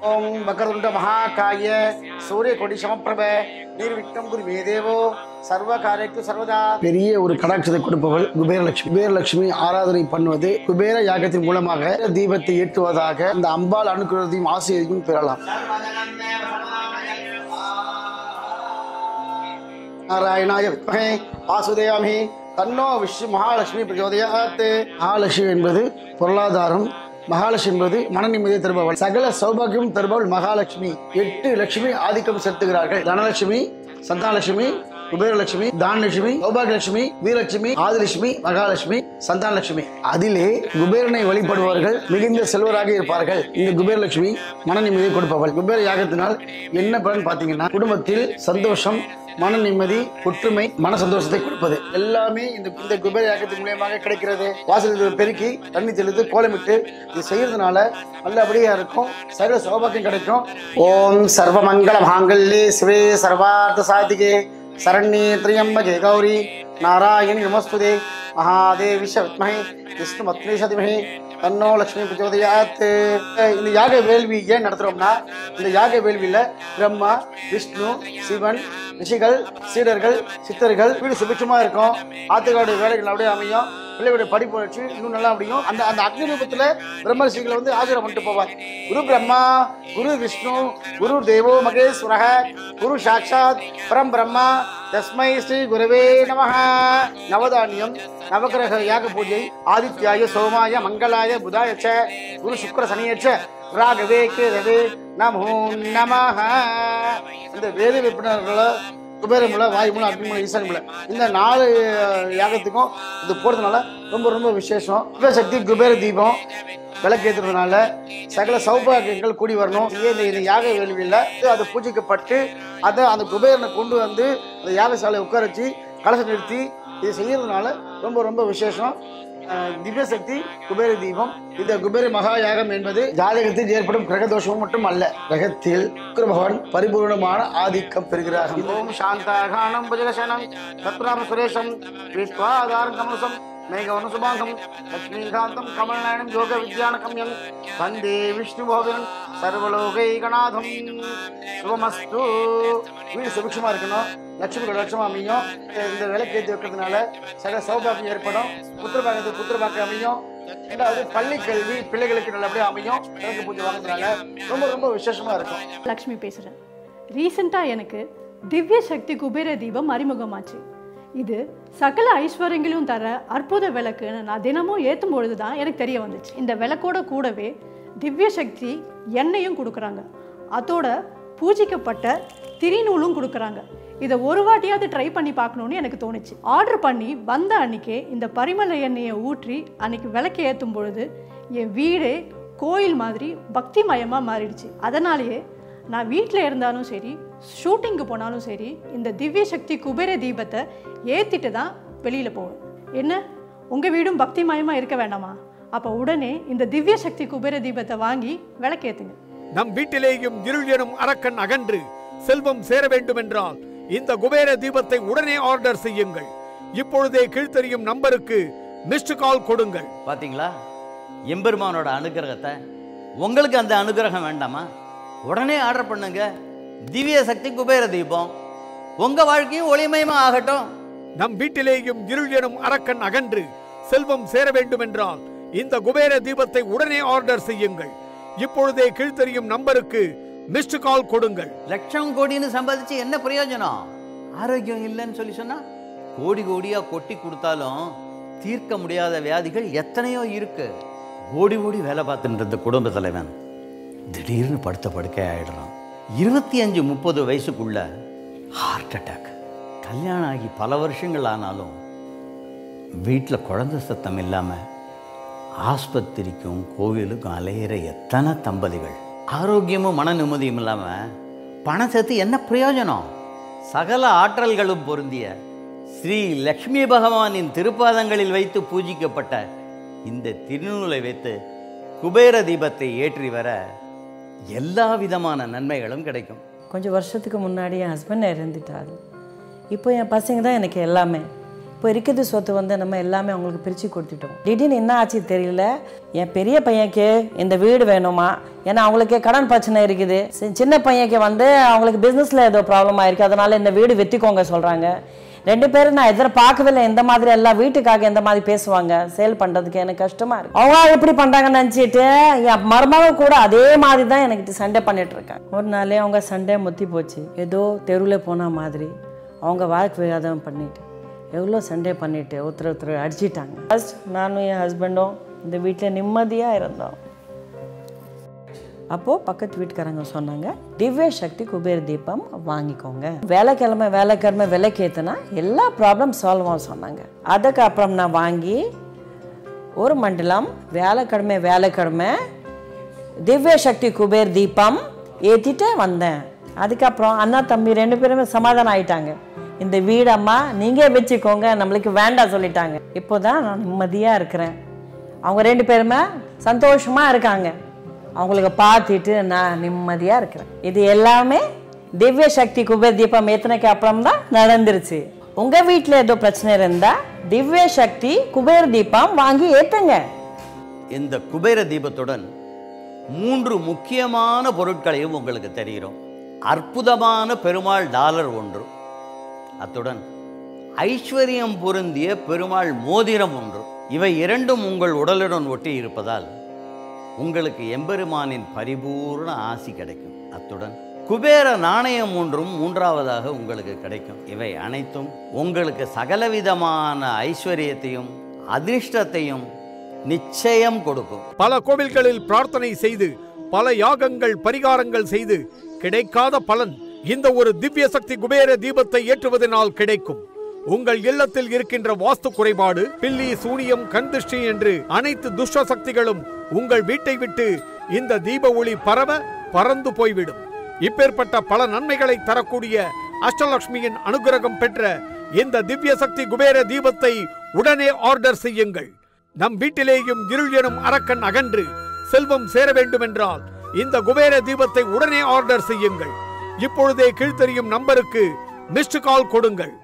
ஓம் வக்கரதுண்ட மகாகாய சூரிய கொடி சமப்பிரப நீர்விக்னம் குரு மேதேவோ சர்வ காரியக்கு சர்வதா பெரிய ஒரு கடாட்சத்தை கொடுப்பவள் குபேரலட்சுமி குபேரலட்சுமி ஆராதனை பண்ணுவது குபேர யாகத்தின் மூலமாக தீபத்தை ஏற்றுவதாக இந்த அம்பாள் அனுகிரகத்தையும் ஆசிரியரையும் பெறலாம் நாராயணாய வித்மஹே வாசுதேவாமி தன்னோ விஷ்ணு மகாலட்சுமி பிரச்சோதயாத் மகாலட்சுமி என்பது பொருளாதாரம் மகாலட்சுமி என்பது மன நிம்மதியை தருபவள் சகல சௌபாகியம் தருபவள் மகாலட்சுமி எட்டு லட்சுமி ஆதிக்கம் செலுத்துகிறார்கள் தனலட்சுமி சந்தானலட்சுமி குபேரலட்சுமி தானலட்சுமி சௌபாகியலட்சுமி வீரலட்சுமி ஆதிலட்சுமி மகாலட்சுமி சந்தானலட்சுமி அதிலே குபேரனை வழிபடுபவர்கள் மிகுந்த செல்வராக இருப்பார்கள் இந்த குபேரலட்சுமி மன நிம்மதியை கொடுப்பவள் குபேர யாகத்தினால் என்ன பலன் பார்த்தீங்கன்னா குடும்பத்தில் சந்தோஷம் மன நிம்மதி ஒற்றுமை மன சந்தோஷத்தை கொடுப்பது எல்லாமே இந்த இந்த குபேர யாகத்தின் மூலியமாக கிடைக்கிறது வாசல் பெருக்கி தண்ணி தெளித்து கோலமிட்டு இது செய்யறதுனால நல்லபடியா இருக்கும் சகல சௌபாக்கியம் கிடைக்கும் ஓம் சர்வ மங்கள மாங்கல்யே சிவே சர்வார்த்த சாதிகே சரண்யே திரியம்பகே கௌரி நாராயணி நமஸ்துதே மகாதேவி வித்மஹே விஷ்ணு மத்மேஷதிமஹே தன்னோ லட்சுமி பிரச்சோதயாத் இந்த யாக வேள்வி ஏன் நடத்துறோம்னா இந்த யாக வேள்வியில பிரம்மா விஷ்ணு சிவன் ரிஷிகள் சீடர்கள் சித்தர்கள் வீடு சுபிட்சமா இருக்கும் ஆத்துக்காருடைய வேலைகள் அப்படியே அமையும் பிள்ளைகளுடைய படிப்பு வச்சு இன்னும் நல்லா முடியும் அந்த அந்த அக்னி ரூபத்துல பிரம்ம ரிஷிகளை வந்து ஆஜரம் பண்ணிட்டு போவார் குரு பிரம்மா குரு விஷ்ணு குரு தேவோ மகேஸ்வரக குரு சாட்சாத் பரம் பிரம்மா தஸ்மை ஸ்ரீ குருவே நமஹ நவதானியம் நவகிரக யாக பூஜை ஆதித்யாய சோமாய மங்களாய புதாய ச குரு சுக்கர சனியச்ச ராகவே கேதவே நமோ நமஹ இந்த வேத விற்பனர்களை குபேரமுல வாயுமுல அக்னிமுல ஈசானிமுல இந்த நாலு யாகத்துக்கும் இது போடுறதுனால ரொம்ப ரொம்ப விசேஷம் சிவசக்தி குபேர தீபம் விளக்கேற்றுறதுனால சகல சௌபாகியங்கள் கூடி வரணும் இதே இந்த இந்த யாக வேள்வியில் அது பூஜிக்கப்பட்டு அதை அந்த குபேரனை கொண்டு வந்து அந்த யாகசாலை உட்கார வச்சு கலசம் நிறுத்தி இது செய்யறதுனால ரொம்ப ரொம்ப விசேஷம் அஹ், திவ்யசக்தி குபேர தீபம் இந்த குபேர மகா யாகம் என்பது ஜாதகத்தில் ஏற்படும் கிரக தோஷமும் மட்டும் அல்ல கிரகத்தில் சுக்கிர பகவான் பரிபூர்ணமான ஆதிக்கம் பெறுகிறார் ஓம் சாந்தாகானம் புஜகசனம் சத்ராம சுரேஷம் விஸ்வாதாரம் கமலசம் மேகவன சுபாங்கம் லக்ஷ்மீகாந்தம் கமலநயனம் யோக வித்யானகம்யம் வந்தே விஷ்ணு பகவன் சர்வலோகைகநாதம் சுபமஸ்து வீடு சுபிக்ஷமா இருக்கணும் லட்சுமி லட்சமா அமையும் இந்த விலைக்கு ஏற்றி வைக்கிறதுனால சகல சௌபாகியம் ஏற்படும் புத்திரபாகத்துக்கு புத்திரபாக்கியம் அமையும் ரெண்டாவது பள்ளி கல்வி பிள்ளைகளுக்கு நல்லபடியாக அமையும் விளக்கு பூஜை வாங்குறதுனால ரொம்ப ரொம்ப விசேஷமா இருக்கும் லக்ஷ்மி பேசுகிறேன் ரீசெண்டாக எனக்கு திவ்ய சக்தி குபேர தீபம் அறிமுகமாச்சு இது சகல ஐஸ்வர்யங்களையும் தர அற்புத விளக்குன்னு நான் தினமும் ஏற்றும் பொழுது தான் எனக்கு தெரிய வந்துச்சு இந்த விளக்கோட கூடவே திவ்ய சக்தி எண்ணெயும் கொடுக்குறாங்க அதோட பூஜிக்கப்பட்ட திரிநூலும் கொடுக்குறாங்க இதை ஒரு வாட்டியாவது ட்ரை பண்ணி பார்க்கணுன்னு எனக்கு தோணுச்சு ஆர்டர் பண்ணி வந்த அன்னைக்கே இந்த பரிமள எண்ணெயை ஊற்றி அன்னைக்கு விளக்கு ஏற்றும் பொழுது என் வீடே கோயில் மாதிரி பக்திமயமாக மாறிடுச்சு அதனாலேயே நான் வீட்டில் இருந்தாலும் சரி ஷூட்டிங்க்கு போனாலும் சரி இந்த திவ்ய சக்தி குபேர தீபத்தை ஏற்றிட்டு தான் வெளியில் போவேன் என்ன உங்கள் வீடும் பக்திமயமாக இருக்க வேண்டாமா அப்போ உடனே இந்த திவ்ய சக்தி குபேர தீபத்தை வாங்கி விளக்கேற்றுங்க நம் வீட்டிலேயும் இருள் எனும் அரக்கன் அகன்று செல்வம் சேர வேண்டுமென்றால் இந்த குபேர தீபத்தை உடனே ஆர்டர் செய்யுங்கள் இப்பொழுதே கீழ்த்தெரியும் நம்பருக்கு மிஸ்டு கால் கொடுங்கள் பாத்தீங்களா எம்பெருமானோட அனுகிரகத்தை உங்களுக்கு அந்த அனுகிரகம் வேண்டாமா உடனே ஆர்டர் பண்ணுங்க திவ்ய சக்தி குபேர தீபம் உங்க வாழ்க்கையும் ஒளிமயமா ஆகட்டும் நம் வீட்டிலேயும் இருள் எனும் அரக்கன் அகன்று செல்வம் சேர வேண்டுமென்றால் இந்த குபேர தீபத்தை உடனே ஆர்டர் செய்யுங்கள் இப்பொழுதே கீழ்த்தெரியும் நம்பருக்கு மிஸ்டு கால் கொடுங்கள் லட்சம் கோடின்னு சம்பாதிச்சு என்ன பிரயோஜனம் ஆரோக்கியம் இல்லைன்னு சொல்லி சொன்னா கோடி கோடியா கொட்டி கொடுத்தாலும் தீர்க்க முடியாத வியாதிகள் எத்தனையோ இருக்கு ஓடி ஓடி வேலை பார்த்துட்டு இருந்த குடும்ப தலைவன் திடீர்னு படுத்த படுக்கை ஆயிடுறான் இருபத்தி அஞ்சு முப்பது வயசுக்குள்ள ஹார்ட் அட்டாக் கல்யாணம் ஆகி பல வருஷங்கள் ஆனாலும் வீட்டில் குழந்தை சத்தம் இல்லாமல் ஆஸ்பத்திரிக்கும் கோவிலுக்கும் அலையிற எத்தனை தம்பதிகள் ஆரோக்கியமும் மன நிம்மதியும் இல்லாமல் பணம் சேர்த்து என்ன பிரயோஜனம் சகல ஆற்றல்களும் பொருந்திய ஸ்ரீ லக்ஷ்மி பகவானின் திருப்பாதங்களில் வைத்து பூஜிக்கப்பட்ட இந்த திருநூலை வைத்து குபேர தீபத்தை ஏற்றி வர எல்லா விதமான நன்மைகளும் கிடைக்கும் கொஞ்சம் வருஷத்துக்கு முன்னாடி என் ஹஸ்பண்ட் இறந்துட்டாரு இப்போ என் பசங்க தான் எனக்கு எல்லாமே இப்போ இப்போ இருக்கிறது சொத்து வந்து நம்ம எல்லாமே அவங்களுக்கு பிரித்து கொடுத்துட்டோம் திடீர்னு என்ன ஆச்சு தெரியல என் பெரிய பையனுக்கு இந்த வீடு வேணுமா ஏன்னா அவங்களுக்கு கடன் பிரச்சனை இருக்குது சி- சின்ன பையனுக்கு வந்து அவங்களுக்கு பிஸ்னஸில் ஏதோ ப்ராப்ளம் ஆயிருக்கு அதனால இந்த வீடு விற்றுக்கோங்க சொல்கிறாங்க ரெண்டு பேரும் நான் எதிர்பார்க்கவே இல்லை இந்த மாதிரி எல்லாம் வீட்டுக்காக இந்த மாதிரி பேசுவாங்க சேல் பண்ணுறதுக்கு எனக்கு கஷ்டமாக இருக்கு அவங்க எப்படி பண்ணுறாங்கன்னு நினச்சிட்டு என் மருமகம் கூட அதே மாதிரி தான் எனக்கு சண்டை பண்ணிட்டு இருக்கேன் ஒரு நாளே அவங்க சண்டை முத்தி போச்சு ஏதோ தெருவில் போன மாதிரி அவங்க வாழ்க்கை விவாதம் பண்ணிட்டு எவ்வளோ சண்டே பண்ணிட்டு ஒருத்தர் ஒருத்தர் அடிச்சிட்டாங்க ஃபர்ஸ்ட் நானும் என் ஹஸ்பண்டும் இந்த வீட்டில் நிம்மதியாக இருந்தோம் அப்போது பக்கத்து வீட்டுக்காரங்க சொன்னாங்க திவ்ய சக்தி குபேர் தீபம் வாங்கிக்கோங்க வேலைக்கிழமை வேலைக்கிழமை விலைக்கேற்றுனா எல்லா ப்ராப்ளம் சால்வ் ஆகும் சொன்னாங்க அதுக்கப்புறம் நான் வாங்கி ஒரு மண்டலம் வேலைக்கிழமை வேலைக்கிழமை திவ்ய சக்தி குபேர் தீபம் ஏற்றிட்டு வந்தேன் அதுக்கப்புறம் அண்ணா தம்பி ரெண்டு பேருமே சமாதானம் ஆயிட்டாங்க இந்த வீடம்மா நீங்கள் வச்சுக்கோங்க நம்மளுக்கு வேண்டாம் சொல்லிட்டாங்க இப்போ தான் நான் நிம்மதியாக இருக்கிறேன் அவங்க ரெண்டு பேருமே சந்தோஷமாக இருக்காங்க அவங்களுக்கு பார்த்துட்டு நான் நிம்மதியாக இருக்கிறேன் இது எல்லாமே திவ்ய சக்தி குபேர் தீபம் ஏத்தனைக்கு அப்புறம் தான் நடந்துருச்சு உங்கள் வீட்டில் ஏதோ பிரச்சனை இருந்தால் திவ்ய சக்தி குபேர் தீபம் வாங்கி ஏற்றுங்க இந்த குபேர தீபத்துடன் மூன்று முக்கியமான பொருட்களையும் உங்களுக்கு தெரிகிறோம் அற்புதமான பெருமாள் டாலர் ஒன்று அத்துடன் ஐஸ்வர்யம் பொருந்திய பெருமாள் மோதிரம் ஒன்று இவை இரண்டும் உங்கள் உடலுடன் ஒட்டி இருப்பதால் உங்களுக்கு எம்பெருமானின் பரிபூர்ண ஆசி கிடைக்கும் அத்துடன் குபேர நாணயம் ஒன்றும் மூன்றாவதாக உங்களுக்கு கிடைக்கும் இவை அனைத்தும் உங்களுக்கு சகலவிதமான ஐஸ்வர்யத்தையும் அதிர்ஷ்டத்தையும் நிச்சயம் கொடுக்கும் பல கோவில்களில் பிரார்த்தனை செய்து பல யாகங்கள் பரிகாரங்கள் செய்து கிடைக்காத பலன் இந்த ஒரு திவ்ய சக்தி குபேர தீபத்தை ஏற்றுவதனால் கிடைக்கும் உங்கள் இல்லத்தில் இருக்கின்ற வாஸ்து குறைபாடு பில்லி சூனியம் கண்திஷ்டி என்று அனைத்து துஷ்ட சக்திகளும் உங்கள் வீட்டை விட்டு இந்த தீப ஒளி பரவ பறந்து போய்விடும் இப்பேற்பட்ட பல நன்மைகளை தரக்கூடிய அஷ்டலட்சுமியின் அனுகிரகம் பெற்ற இந்த திவ்ய சக்தி குபேர தீபத்தை உடனே ஆர்டர் செய்யுங்கள் நம் வீட்டிலேயும் இருள் எனும் அரக்கன் அகன்று செல்வம் சேர வேண்டுமென்றால் இந்த குபேர தீபத்தை உடனே ஆர்டர் செய்யுங்கள் இப்பொழுதே கீழ்த்தெரியும் நம்பருக்கு மிஸ்டு கால் கொடுங்கள்